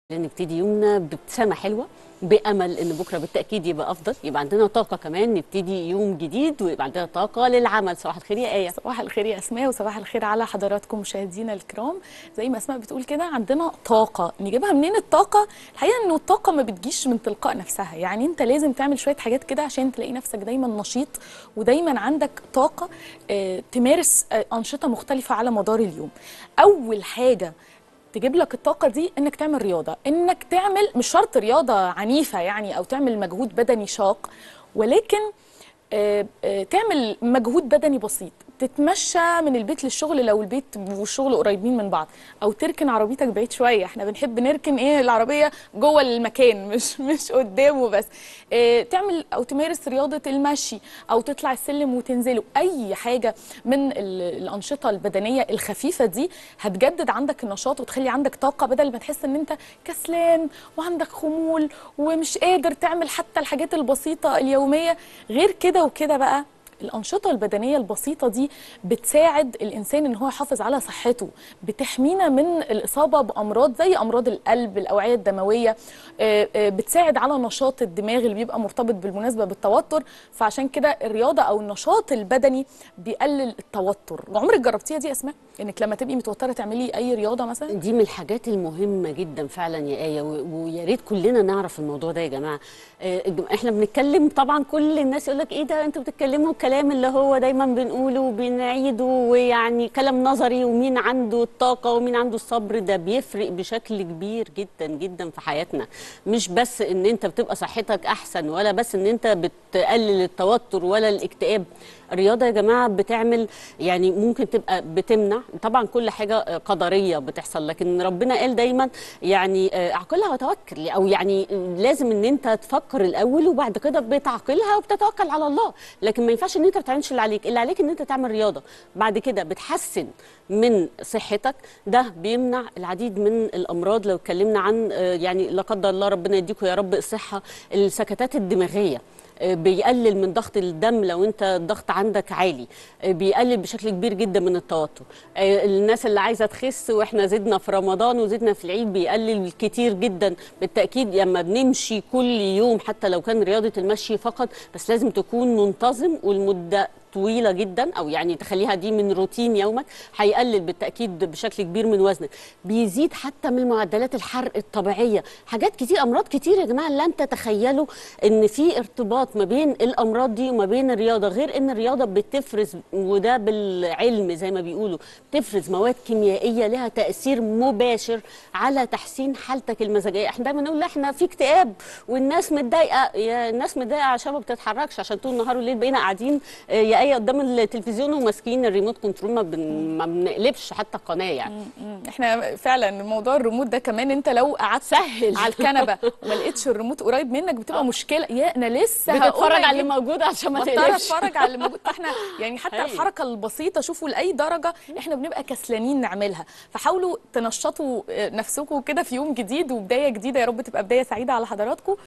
نبتدي يومنا بابتسامة حلوة بأمل إن بكرة بالتأكيد يبقى أفضل يبقى عندنا طاقة كمان نبتدي يوم جديد ويبقى عندنا طاقة للعمل صباح الخير يا آية صباح الخير يا اسماء وصباح الخير على حضراتكم مشاهدينا الكرام زي ما اسماء بتقول كده عندنا طاقه نجيبها منين الطاقه الحقيقه انه الطاقه ما بتجيش من تلقاء نفسها يعني انت لازم تعمل شويه حاجات كده عشان تلاقي نفسك دايما نشيط ودايما عندك طاقه آه، تمارس آه، انشطه مختلفه على مدار اليوم اول حاجه تجيب لك الطاقة دي انك تعمل رياضة انك تعمل مش شرط رياضة عنيفة يعني او تعمل مجهود بدني شاق ولكن آه، آه، تعمل مجهود بدني بسيط تتمشى من البيت للشغل لو البيت والشغل قريبين من بعض او تركن عربيتك بعيد شويه احنا بنحب نركن ايه العربيه جوه المكان مش مش قدامه بس اه تعمل او تمارس رياضه المشي او تطلع السلم وتنزله اي حاجه من ال- الانشطه البدنيه الخفيفه دي هتجدد عندك النشاط وتخلي عندك طاقه بدل ما تحس ان انت كسلان وعندك خمول ومش قادر تعمل حتى الحاجات البسيطه اليوميه غير كده وكده بقى الأنشطة البدنية البسيطة دي بتساعد الإنسان إن هو يحافظ على صحته بتحمينا من الإصابة بأمراض زي أمراض القلب الأوعية الدموية آه، آه، بتساعد على نشاط الدماغ اللي بيبقى مرتبط بالمناسبة بالتوتر فعشان كده الرياضة أو النشاط البدني بيقلل التوتر عمرك جربتيها دي يا أسماء؟ إنك لما تبقي متوترة تعملي أي رياضة مثلا؟ دي من الحاجات المهمة جدا فعلا يا آية و- ويا ريت كلنا نعرف الموضوع ده يا جماعة آه، الجم- احنا بنتكلم طبعا كل الناس يقول لك ايه ده انتوا بتتكلموا الكلام اللي هو دايما بنقوله وبنعيده ويعني كلام نظري ومين عنده الطاقة ومين عنده الصبر ده بيفرق بشكل كبير جدا جدا في حياتنا مش بس ان انت بتبقى صحتك احسن ولا بس ان انت بتقلل التوتر ولا الاكتئاب الرياضة يا جماعة بتعمل يعني ممكن تبقى بتمنع طبعا كل حاجة آه، قدرية بتحصل لكن ربنا قال دايما يعني آه، اعقلها وتوكل او يعني لازم ان انت تفكر الاول وبعد كده بتعقلها وبتتوكل على الله لكن ما ينفعش ان انت ما بتعملش اللي عليك اللي عليك ان انت تعمل رياضة بعد كده بتحسن من صحتك ده بيمنع العديد من الامراض لو اتكلمنا عن آه، يعني لا قدر الله ربنا يديكم يا رب الصحة السكتات الدماغية آه، بيقلل من ضغط الدم لو انت الضغط عندك عالي آه، بيقلل بشكل كبير جدا من التوتر آه، الناس اللي عايزه تخس واحنا زدنا في رمضان وزدنا في العيد بيقلل كتير جدا بالتاكيد لما بنمشي كل يوم حتى لو كان رياضه المشي فقط بس لازم تكون منتظم والمده طويله جدا او يعني تخليها دي من روتين يومك هيقلل بالتاكيد بشكل كبير من وزنك بيزيد حتى من معدلات الحرق الطبيعيه حاجات كتير امراض كتير يا جماعه لن تتخيلوا ان في ارتباط ما بين الامراض دي وما بين الرياضه غير ان الرياضه بتفرز وده بالعلم زي ما بيقولوا بتفرز مواد كيميائيه لها تاثير مباشر على تحسين حالتك المزاجيه احنا دايما نقول لا احنا في اكتئاب والناس متضايقه يا الناس متضايقه عشان ما بتتحركش عشان طول النهار والليل بقينا قاعدين آه، يا ايه قدام التلفزيون وماسكين الريموت كنترول ما, بن... ما بنقلبش حتى القناه يعني مم. احنا فعلا موضوع الريموت ده كمان انت لو قعدت سهل. على الكنبه وما لقيتش الريموت قريب منك بتبقى مشكله يا انا لسه هقوم بتتفرج على اللي أجيب- موجود عشان ما بضطر تقلقش اتفرج على اللي موجود فاحنا يعني حتى حقيقي. الحركه البسيطه شوفوا لاي درجه احنا بنبقى كسلانين نعملها فحاولوا تنشطوا آه، نفسكم كده في يوم جديد وبدايه جديده يا رب تبقى بدايه سعيده على حضراتكم